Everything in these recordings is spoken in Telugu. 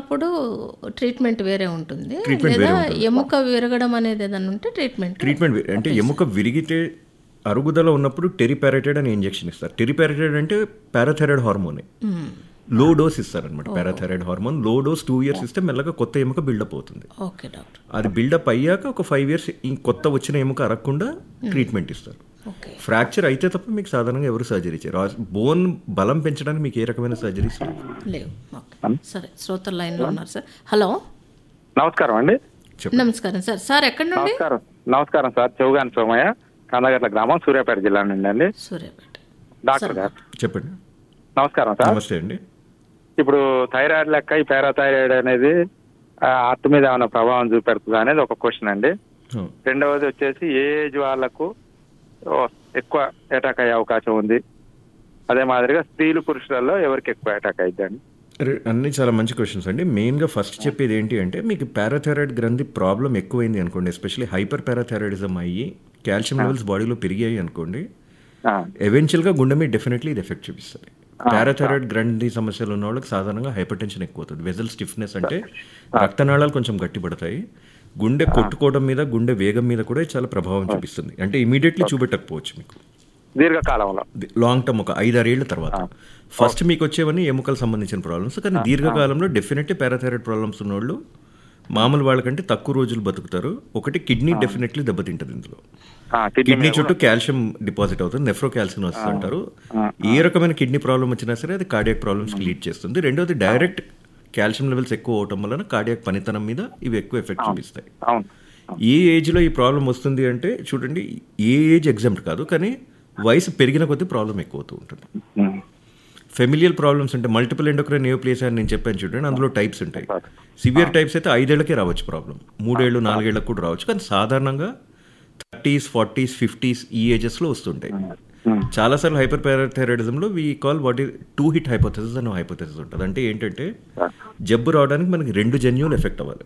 ఉన్నప్పుడు ట్రీట్మెంట్ వేరే ఉంటుంది Treatment లేదా వేరే ఎముక విరగడం అనేది ఏదైనా ఉంటే ట్రీట్మెంట్ ట్రీట్మెంట్ వే- అంటే ఎముక విరిగితే అరుగుదల ఉన్నప్పుడు టెరిపారటైడ్ అని ఇంజెక్షన్ ఇస్తారు టెరిపారటైడ్ అంటే పారాథైరాయిడ్ హార్మోనే లో డోస్ ఇస్తారనమాట parathyroid hormone low dose two years ఇస్తే మెల్లగా కొత్త ఎముక బిల్డప్ అవుతుంది ఓకే డాక్టర్ అది బిల్డప్ అయ్యాక ఒక ఫైవ్ ఇయర్స్ ఈ కొత్త వచ్చిన ఎముక అరగకుండా ట్రీట్మెంట్ ఇస్తారు ఓకే ఫ్రాక్చర్ అయితే తప్ప మీకు సాధారణంగా ఎవరు సర్జరీ చేయరు బోన్ బలం పెంచడానికి మీకు ఏ రకమైన సర్జరీస్ లేవు లేవు ఓకే సరే శ్రోతల లైన్లో ఉన్నారు సార్ హలో నమస్కారం అండి నమస్కారం సార్ సార్ ఎక్కడి నుండి నమస్కారం నమస్కారం సార్ చౌగాని సోమయ్య కందగట్ల గ్రామం సూర్యాపేట జిల్లా నుండి అండి సూర్యాపేట డాక్టర్ గారు చెప్పండి నమస్కారం సార్ నమస్తే అండి ఇప్పుడు థైరాయిడ్ లెక్క ఈ పారాథైరాయిడ్ అనేది హార్ట్ మీద ఏమైనా ప్రభావం చూపెడుతుందా అనేది ఒక క్వశ్చన్ అండి ఆ. రెండవది వచ్చేసి ఏ ఏజ్ వాళ్ళకు ఓ, ఎక్కువ అటాక్ అయ్యే అవకాశం ఉంది అదే మాదిరిగా స్త్రీలు పురుషులలో ఎవరికి ఎక్కువ అటాక్ అయిద్దండి రే- అన్ని చాలా మంచి క్వశ్చన్స్ అండి మెయిన్గా ఫస్ట్ చెప్పేది ఏంటి అంటే మీకు పారాథైరాయిడ్ గ్రంథి ప్రాబ్లం ఎక్కువైంది అనుకోండి ఎస్పెషల్లీ హైపర్ పారాథైరాయిడిజం అయ్యి కాల్షియం లెవెల్స్ బాడీలో పెరిగాయి అనుకోండి ఆ, ఎవెన్చువల్గా గుండె మీద డెఫినెట్లీ ఇది ఎఫెక్ట్ చూపిస్తుంది పారాథైరాయిడ్ గ్రంథి సమస్యలు ఉన్న వాళ్ళకి సాధారణంగా హైపర్ టెన్షన్ ఎక్కువ అవుతుంది వెజల్ స్టిఫ్నెస్ అంటే రక్తనాళాలు కొంచెం గట్టిపడతాయి గుండె కొట్టుకోవడం మీద గుండె వేగం మీద కూడా ఇది చాలా ప్రభావం చూపిస్తుంది అంటే ఇమీడియట్లీ చూపెట్టకపోవచ్చు మీకు దీర్ఘకాలంలో లాంగ్ టర్మ్ ఒక ఐదారేళ్ల తర్వాత ఫస్ట్ మీకు వచ్చేవన్నీ ఎముకలకు సంబంధించిన ప్రాబ్లమ్స్ కానీ దీర్ఘకాలంలో డెఫినెట్లీ పారాథైరాయిడ్ ప్రాబ్లమ్స్ ఉన్నోళ్ళు మామూలు వాళ్ళకంటే తక్కువ రోజులు బతుకుతారు ఒకటి కిడ్నీ డెఫినెట్లీ దెబ్బతింటది ఇందులో ఆ, కిడ్నీ కిడ్నీ చుట్టూ కాల్షియం డిపాజిట్ అవుతుంది నెఫ్రో కాల్సినోసిస్ అంటారు ఏ రకమైన కిడ్నీ ప్రాబ్లం వచ్చినా సరే అది కార్డియాక్ ప్రాబ్లమ్స్ లీడ్ చేస్తుంది రెండోది డైరెక్ట్ కాల్షియం లెవెల్స్ ఎక్కువ అవటం వలన కార్డియాక్ పనితనం మీద ఇవి ఎక్కువ ఎఫెక్ట్ చూపిస్తాయి అవును ఏ ఏజ్లో ఈ ప్రాబ్లం వస్తుంది అంటే చూడండి ఏ ఏజ్ ఎగ్జామ్ట్ కాదు కానీ వయసు పెరిగిన కొద్దీ ప్రాబ్లం ఎక్కువ అవుతూ ఉంటుంది ఉమ్. ఫెమిలియల్ ప్రాబ్లమ్స్ అంటే మల్టిపుల్ ఎండోక్రైన్ నియోప్లేస్ అని నేను చెప్పాను చూడండి అందులో టైప్స్ ఉంటాయి సివియర్ టైప్స్ అయితే ఐదేళ్లకే రావచ్చు ప్రాబ్లం మూడేళ్ళు నాలుగేళ్లకు కూడా రావచ్చు కానీ సాధారణంగా థర్టీస్ ఫార్టీస్ ఫిఫ్టీస్ ఈ ఏజెస్లో వస్తుంటాయి చాలాసార్లు హైపర్ పారాథైరాయిడిజంలో వీ కాల్ వాట్ ఈ టూ హిట్ హైపోథెసిస్ అని హైపోథెసిస్ ఉంటుంది అంటే ఏంటంటే జబ్బు రావడానికి మనకి రెండు జన్యువులు ఎఫెక్ట్ అవ్వాలి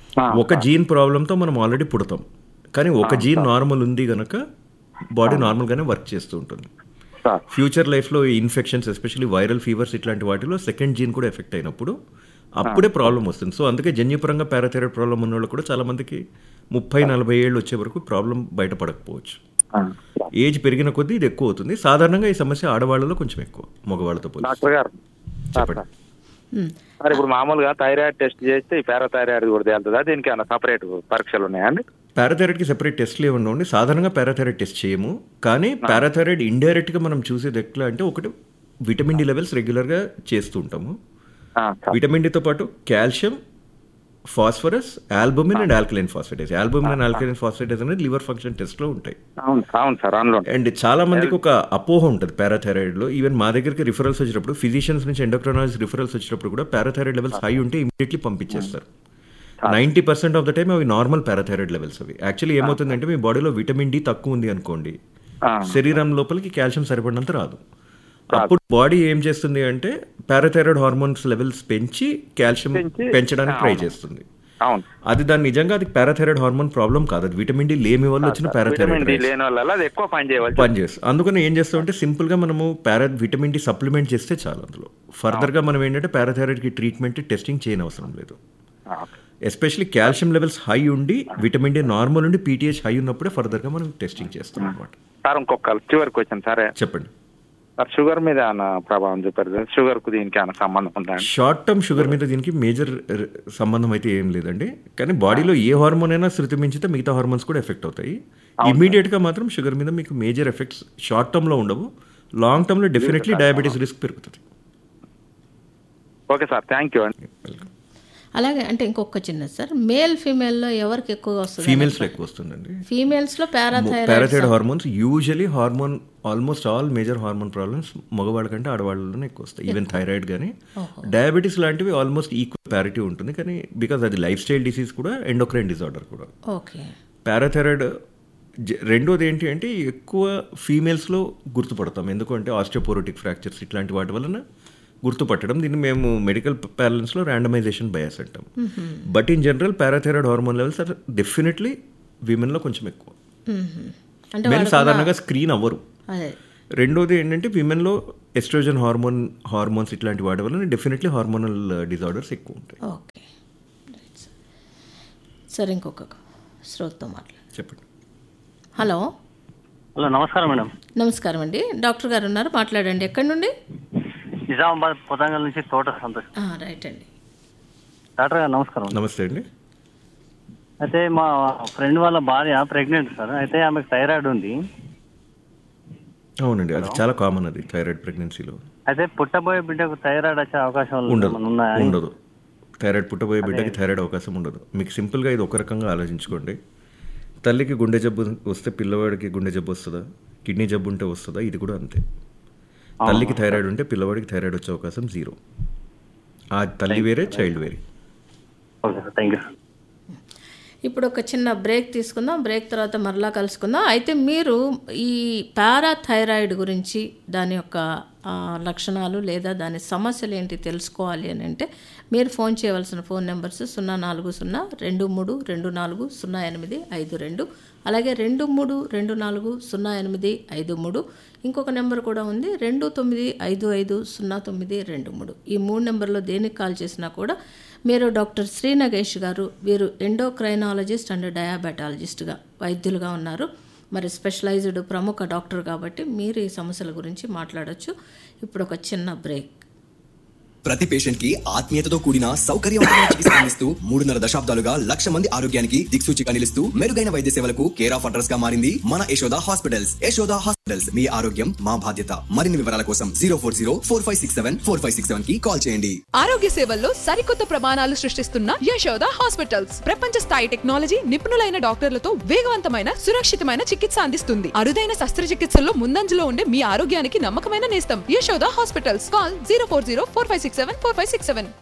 ఒక జీన్ ప్రాబ్లంతో మనం ఆల్రెడీ పుడతాం కానీ ఒక జీన్ నార్మల్ ఉంది గనక బాడీ నార్మల్గానే వర్క్ చేస్తూ ఉంటుంది సార్ ఫ్యూచర్ లైఫ్లో ఇన్ఫెక్షన్స్ ఎస్పెషల్లీ వైరల్ ఫీవర్స్ ఇట్లాంటి వాటిలో సెకండ్ జీన్ కూడా ఎఫెక్ట్ అయినప్పుడు అప్పుడే ప్రాబ్లం వస్తుంది సో అందుకే జన్యుపరంగా పారాథైరాయిడ్ ప్రాబ్లం ఉన్న వాళ్ళు కూడా చాలా మందికి ముప్పై నలభై ఏళ్ళు వచ్చే వరకు ప్రాబ్లం బయటపడకపోవచ్చు ఆ. ఏజ్ పెరిగిన కొద్దీ ఇది ఎక్కువ అవుతుంది సాధారణంగా ఈ సమస్య ఆడవాళ్ళలో కొంచెం ఎక్కువ మగవాళ్ళతో పోలి డాక్టర్ గారు చెప్పండి ఉమ్. సార్ ఇప్పుడు మామూలుగా థైరాయిడ్ టెస్ట్ చేస్తే ఈ పారాథైరాయిడ్ కూడా తేలుతుందా దీనికి ఏమైనా సపరేట్ పరీక్షలు ఉన్నాయండి పారాథైరాయిడ్కి సెపరేట్ టెస్ట్లు ఏమన్నా ఉండి సాధారణంగా పారాథైరాయిడ్ టెస్ట్ చేయము కానీ పారాథైరాయిడ్ ఇండైరెక్ట్గా మనం చూసేది ఎట్లా అంటే ఒకటి విటమిన్ డి లెవెల్స్ రెగ్యులర్గా చేస్తూ ఉంటాము ఆ, సార్. విటమిన్ డితో పాటు calcium phosphorus albumin and alkaline phosphatase albumin and alkaline phosphatase అనేది లివర్ ఫంక్షన్ టెస్ట్లో ఉంటాయి అవును అవును సార్ అందులో ఉంటాయి. అండ్ చాలా మందికి ఒక అపోహ ఉంటుంది పారాథైరాయిడ్లో ఈవెన్ మా దగ్గరికి రిఫరల్స్ వచ్చినప్పుడు ఫిజిషియన్స్ నుంచి ఎండోక్రోనాలజీ రిఫరల్స్ వచ్చినప్పుడు కూడా పారాథైరాయిడ్ లెవెల్స్ హై ఉంటే ఇమీడియట్లీ పంపించేస్తారు ninety percent of the time అవి నార్మల్ పారాథైరాయిడ్ లెవెల్స్ అవి యాక్చువల్లీ ఏమవుతుందంటే మీ బాడీలో విటమిన్ డి తక్కువ ఉంది అనుకోండి ఆ, శరీరం లోపలికి కాల్షియం సరిపడినంత రాదు అప్పుడు బాడీ ఏం చేస్తుంది అంటే పారాథైరాయిడ్ హార్మోన్స్ లెవెల్స్ పెంచి కాల్షియం పెంచి, పెంచడానికి ట్రై చేస్తుంది అవును అది దాని నిజంగా అది పారాథైరాయిడ్ హార్మోన్ ప్రాబ్లం కాదు అది విటమిన్ డి లేమి వల్ల వచ్చిన విటమిన్ డి పారాథైరాయిడ్ లేని వల్ల అది ఎక్కువ పని చేయవలసి పనిచేస్తుంది అందుకని ఏం చేస్తామంటే సింపుల్గా మనము పారా విటమిన్ డి సప్లిమెంట్ చేస్తే చాలు అందులో ఫర్దర్గా మనం ఏంటంటే పారాథైరాయిడ్కి ట్రీట్మెంట్ టెస్టింగ్ చేయని అవసరం లేదు ఆ, ఎస్పెషల్లీ కాల్షియం లెవెల్స్ హై ఉండి విటమిన్ డి నార్మల్ ఉండి పీటీహెచ్ హై ఉన్నప్పుడే ఫర్దర్గా మనం టెస్టింగ్ చేస్తాం అనమాట సార్ ఇంకొక చివరికి వచ్చాను సరే చెప్పండి సార్ షుగర్ మీద ఏమైనా ప్రభావం చూపారు షుగర్ కు దీనికి ఏమైనా సంబంధం ఉందా అండి? షార్ట్ టర్మ్ షుగర్ మీద దీనికి మేజర్ సంబంధం అయితే ఏం లేదండి కానీ బాడీలో ఏ హార్మోన్ అయినా శృతి మించితే మిగతా హార్మోన్స్ కూడా ఎఫెక్ట్ అవుతాయి ఇమీడియట్గా మాత్రం షుగర్ మీద మీకు మేజర్ ఎఫెక్ట్స్ షార్ట్ టర్మ్లో ఉండవు లాంగ్ టర్మ్లో డెఫినెట్లీ డయాబెటీస్ రిస్క్ పెరుగుతుంది ఓకే సార్ థ్యాంక్ యూ అండి అలాగే అంటే ఇంకొక చిన్న సార్ మేల్ ఫీమేల్లో ఎవరికి ఎక్కువగా వస్తుంది ఫీమేల్స్లో ఎక్కువ వస్తుందండి ఫీమేల్స్లో parathyroid parathyroid hormones usually hormone almost all major hormone problems మగవాళ్ళ కంటే ఆడవాళ్ళలోనే ఎక్కువ వస్తాయి ఈవెన్ థైరాయిడ్ కానీ డయాబెటీస్ లాంటివి ఆల్మోస్ట్ ఈక్వల్ ప్యారిటీ ఉంటుంది కానీ బికాజ్ అది లైఫ్ స్టైల్ డిసీజ్ కూడా ఎండోక్రైన్ డిజార్డర్ కూడా ఓకే పారాథైరాయిడ్ జ- రెండోది ఏంటి అంటే ఎక్కువ ఫీమేల్స్లో గుర్తుపడతాం ఎందుకంటే ఆస్టియోపోరోటిక్ ఫ్రాక్చర్స్ ఇట్లాంటి వాటి వలన గుర్తుపట్టడం దీన్ని మేము మెడికల్ ప్యాలెన్స్లో ర్యాండమైజేషన్ బయాస్ అంటాం but in general parathyroid hormone levels are definitely విమెన్లో కొంచెం ఎక్కువ మ్మ్. అంటే మెన్ సాధారణంగా స్క్రీన్ అవ్వరు అదే రెండోది ఏంటంటే విమెన్లో ఎస్ట్రోజన్ హార్మోన్ హార్మోన్స్ ఇట్లాంటి వాటి వల్ల డెఫినెట్లీ హార్మోనల్ డిజార్డర్స్ ఎక్కువ ఉంటాయి ఓకే రైట్ సార్ సార్ ఇంకొక శ్రోతతో మాట్లాడు చెప్పండి హలో హలో నమస్కారం మేడం నమస్కారం అండి డాక్టర్ గారు ఉన్నారు మాట్లాడండి ఎక్కడి నుండి నిజామాబాద్ పొతంగల్ నుంచి తోట సంతోష్ ఆ, రైట్ అండి డాక్టర్ గారు నమస్కారం నమస్తే అండి అయితే మా ఫ్రెండ్ వాళ్ళ భార్య ప్రెగ్నెంట్ సార్ అయితే ఆమెకు థైరాయిడ్ ఉంది అవునండి అది చాలా కామన్ అది థైరాయిడ్ ప్రెగ్నెన్సీలో అయితే పుట్టబోయే బిడ్డకు థైరాయిడ్ వచ్చే అవకాశం ఉండదు ఏమన్నా ఉన్నాయా ఉండదు థైరాయిడ్ పుట్టబోయే బిడ్డకి థైరాయిడ్ అవకాశం ఉండదు మీకు సింపుల్గా ఇది ఒక రకంగా ఆలోచించుకోండి తల్లికి గుండె జబ్బు వస్తే పిల్లవాడికి గుండె జబ్బు వస్తుందా కిడ్నీ జబ్బు ఉంటే వస్తుందా ఇది కూడా అంతే తల్లికి థైరాయిడ్ ఉంటే పిల్లవాడికి థైరాయిడ్ వచ్చే అవకాశం జీరో ఆ తల్లి వేరే చైల్డ్ వేరే okay sir thank you sir ఇప్పుడు ఒక చిన్న బ్రేక్ తీసుకుందాం బ్రేక్ తర్వాత మరలా కలుసుకుందాం అయితే మీరు ఈ పారాథైరాయిడ్ గురించి దాని యొక్క ఆ, లక్షణాలు లేదా దాని సమస్యలు ఏంటి తెలుసుకోవాలి అని అంటే మీరు ఫోన్ చేయవలసిన ఫోన్ నెంబర్స్ సున్నా నాలుగు సున్నా రెండు మూడు రెండు నాలుగు సున్నా ఎనిమిది ఐదు రెండు అలాగే రెండు మూడు రెండు నాలుగు సున్నా ఎనిమిది ఐదు మూడు ఇంకొక నెంబర్ కూడా ఉంది రెండు తొమ్మిది ఐదు ఐదు సున్నా తొమ్మిది రెండు మూడు ఈ మూడు నెంబర్లో దేనికి కాల్ చేసినా కూడా మీరు డాక్టర్ శ్రీ నగేష్ గారు వీరు ఎండోక్రైనాలజిస్ట్ అండ్ డయాబెటాలజిస్ట్గా వైద్యులుగా ఉన్నారు మరి స్పెషలైజ్డ్ ప్రముఖ డాక్టర్ కాబట్టి మీరు ఈ సమస్యల గురించి మాట్లాడొచ్చు ఇప్పుడు ఒక చిన్న బ్రేక్ ప్రతి పేషెంట్ కి ఆత్మీయతతో కూడిన సౌకర్యవంతమైన చికిత్స అందిస్తూ మూడున్నర దశాబ్దాలుగా లక్ష మంది ఆరోగ్యానికి దిక్సూచిగా నిలుస్తూ మెరుగైన వైద్య సేవలకు కేర్ ఆఫ్ అడ్రస్ గా మారింది మన యశోద హాస్పిటల్స్ యశోద హాస్పిటల్స్ మీ ఆరోగ్యం మా బాధ్యత మరిన్ని వివరాల కోసం zero four zero four five six seven four five six seven కి కాల్ చేయండి ఆరోగ్య సేవల్లో సరికొత్త ప్రమాణాలు సృష్టిస్తున్న యశోద హాస్పిటల్స్ ప్రపంచ స్థాయి టెక్నాలజీ నిపుణులైన డాక్టర్లతో వేగవంతమైన సురక్షితమైన చికిత్స అందిస్తుంది అరుదైన శస్త్రచికిత్సల్లో ముందంజలో ఉండే మీ ఆరోగ్యానికి నమ్మకమైన నేస్తం Yashoda hospitals call zero four zero four five six seven four five six seven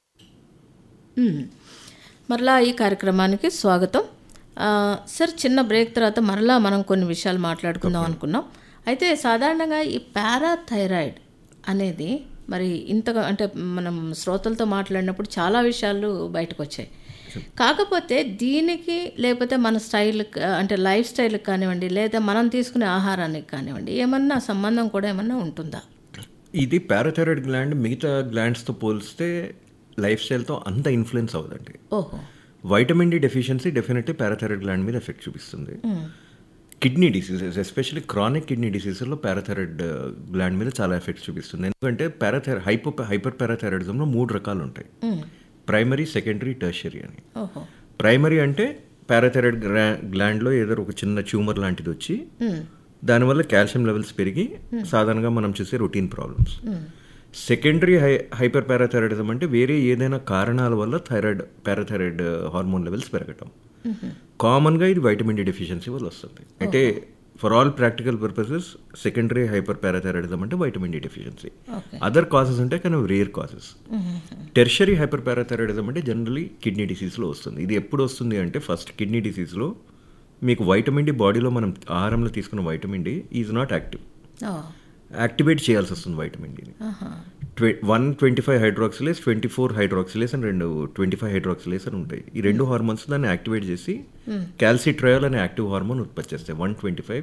మ్మ్. మరలా ఈ కార్యక్రమానికి స్వాగతం ఆ, సార్ చిన్న బ్రేక్ తర్వాత మరలా మనం కొన్ని విషయాలు మాట్లాడుకుందాం అనుకున్నాం అయితే సాధారణంగా ఈ పారాథైరాయిడ్ అనేది మరి ఇంతగా అంటే మనం శ్రోతలతో మాట్లాడినప్పుడు చాలా విషయాలు బయటకు వచ్చాయి కాకపోతే దీనికి లేకపోతే మన స్టైల్ అంటే లైఫ్ స్టైల్కి కానివ్వండి లేదా మనం తీసుకునే ఆహారానికి కానివ్వండి ఏమన్నా సంబంధం కూడా ఏమన్నా ఉంటుందా ఇది పారాథైరాయిడ్ గ్లాండ్ మిగతా గ్లాండ్స్తో పోలిస్తే లైఫ్ స్టైల్తో అంత ఇన్ఫ్లుయెన్స్ అవ్వదండి ఓహో vitamin D deficiency definitely parathyroid gland మీద ఎఫెక్ట్ చూపిస్తుంది kidney diseases especially chronic kidney డిసీజెస్లో పారాథైరాయిడ్ గ్లాండ్ మీద చాలా ఎఫెక్ట్ చూపిస్తుంది ఎందుకంటే పారాథైర్ హైపో హైపర్ పారాథైరాయిడిజంలో మూడు రకాలు ఉంటాయి ప్రైమరీ సెకండరీ టర్షరీ అని ఓహో ప్రైమరీ అంటే పారాథైరాయిడ్ గ్లా గ్లాండ్లో ఏదో ఒక చిన్న ట్యూమర్ లాంటిది వచ్చి దానివల్ల కాల్షియం లెవెల్స్ పెరిగి సాధారణంగా మనం చూసే routine problems secondary high hyperparathyroidism అంటే వేరే ఏదైనా కారణాల వల్ల థైరాయిడ్ పారాథైరాయిడ్ హార్మోన్ లెవెల్స్ పెరగటం కామన్గా ఇది వైటమిన్ డి డెఫిషియన్సీ వల్ల వస్తుంది అంటే for all practical purposes secondary hyperparathyroidism అంటే vitamin D deficiency other cases అంటే కానీ rare cases tertiary hyperparathyroidism అంటే జనరలీ కిడ్నీ డిసీజ్లో వస్తుంది ఇది ఎప్పుడు వస్తుంది అంటే ఫస్ట్ కిడ్నీ డిసీజ్లో మీకు వైటమిన్ డి బాడీలో మనం ఆహారంలో తీసుకున్న vitamin D is not active ఓ యాక్టివేట్ చేయాల్సి వస్తుంది వైటమిన్ డిని ట్వె one twenty five hydroxylase twenty four hydroxylase అని రెండు ట్వంటీ ఫైవ్ హైడ్రాక్సిలేస్ అని ఉంటాయి ఈ రెండు హార్మోన్స్ దాన్ని యాక్టివేట్ చేసి క్యాల్సిట్రయల్ అనే యాక్టివ్ హార్మోన్ ఉత్పత్తి చేస్తాయి వన్ ట్వంటీ ఫైవ్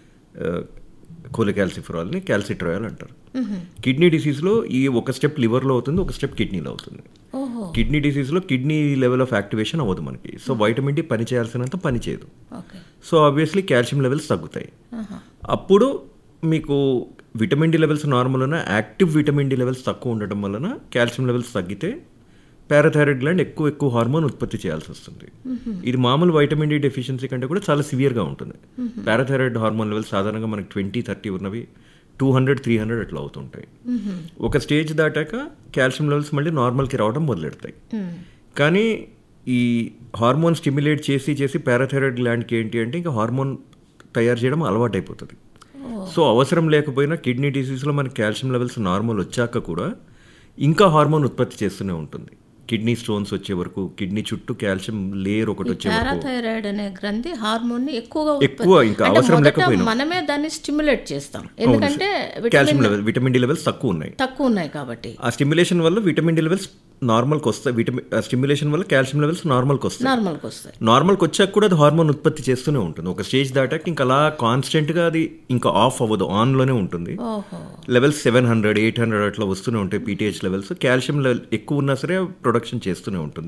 కోలికాల్సిఫరాల్ని క్యాల్సిట్రయల్ అంటారు కిడ్నీ డిసీజ్లో ఈ ఒక స్టెప్ లివర్లో అవుతుంది ఒక స్టెప్ కిడ్నీలో అవుతుంది ఓహో కిడ్నీ డిసీజ్లో కిడ్నీ లెవెల్ ఆఫ్ యాక్టివేషన్ అవ్వదు మనకి సో వైటమిన్ డి పని చేయాల్సినంత పని చేయదు okay so obviously calcium levels తగ్గుతాయి అప్పుడు మీకు విటమిన్ డి లెవెల్స్ నార్మల్ ఉన్న యాక్టివ్ విటమిన్ డి లెవెల్స్ తక్కువ ఉండటం వలన కాల్షియం లెవెల్స్ తగ్గితే పారాథైరాయిడ్ గ్లాండ్ ఎక్కువ ఎక్కువ హార్మోన్ ఉత్పత్తి చేయాల్సి వస్తుంది ఇది మామూలు వైటమిన్ డి డెఫిషియన్సీ కంటే కూడా చాలా సివియర్గా ఉంటుంది పారాథైరాయిడ్ హార్మోన్ లెవెల్స్ సాధారణంగా మనకి ట్వంటీ థర్టీ ఉన్నవి టూ హండ్రెడ్ త్రీ హండ్రెడ్ అట్లా అవుతుంటాయి ఒక స్టేజ్ దాటాక కాల్షియం లెవెల్స్ మళ్ళీ నార్మల్కి రావడం మొదలెడతాయి కానీ ఈ హార్మోన్ స్టిమ్యులేట్ చేసి చేసి పారాథైరాయిడ్ గ్లాండ్కి ఏంటి అంటే ఇంకా హార్మోన్ తయారు చేయడం అలవాటైపోతుంది సో అవసరం లేకపోయినా కిడ్నీ డిసీజ్లో మనకి కాల్షియం లెవెల్స్ నార్మల్ వచ్చాక కూడా ఇంకా హార్మోన్ ఉత్పత్తి చేస్తూనే ఉంటుంది కిడ్నీ స్టోన్స్ వచ్చే వరకు కిడ్నీ చుట్టూ కాల్షియం లేయర్ ఒకటి వచ్చే వరకు పారాథైరాయిడ్ అనే గ్రంథి హార్మోన్ ని ఎక్కువగా ఎక్కువ ఉత్పత్తి- ఇంకా అంటే అవసరం మొదట లేకపోయినా. మనమే దాన్ని స్టిమ్యులేట్ చేస్తాం ఎందుకంటే calcium vitamin level vitamin D levels తక్కువ ఉన్నాయి తక్కువ ఉన్నాయి కాబట్టి ఆ స్టిమ్యులేషన్ వల్ల విటమిన్ డి లెవెల్స్ నార్మల్కి వస్తాయి విటమిన్ స్టిమ్యులేషన్ వల్ల కాల్షియం లెవెల్స్ నార్మల్కి వస్తాయి నార్మల్కి వస్తాయి నార్మల్కి వచ్చాక కూడా అది హార్మోన్ ఉత్పత్తి చేస్తూనే ఉంటుంది ఒక స్టేజ్ దాటాక ఇంకా అలా కాన్స్టెంట్గా అది ఇంకా ఆఫ్ అవ్వదు ఆన్లోనే ఉంటుంది ఓహో levels seven hundred eight hundred అట్లా వస్తూనే ఉంటాయి పీటీహెచ్ లెవెల్స్ కాల్షియం లెవెల్ ఎక్కువ ఉన్నా సరే ప్రొడక్షన్ చేస్తూనే ఉంటుంది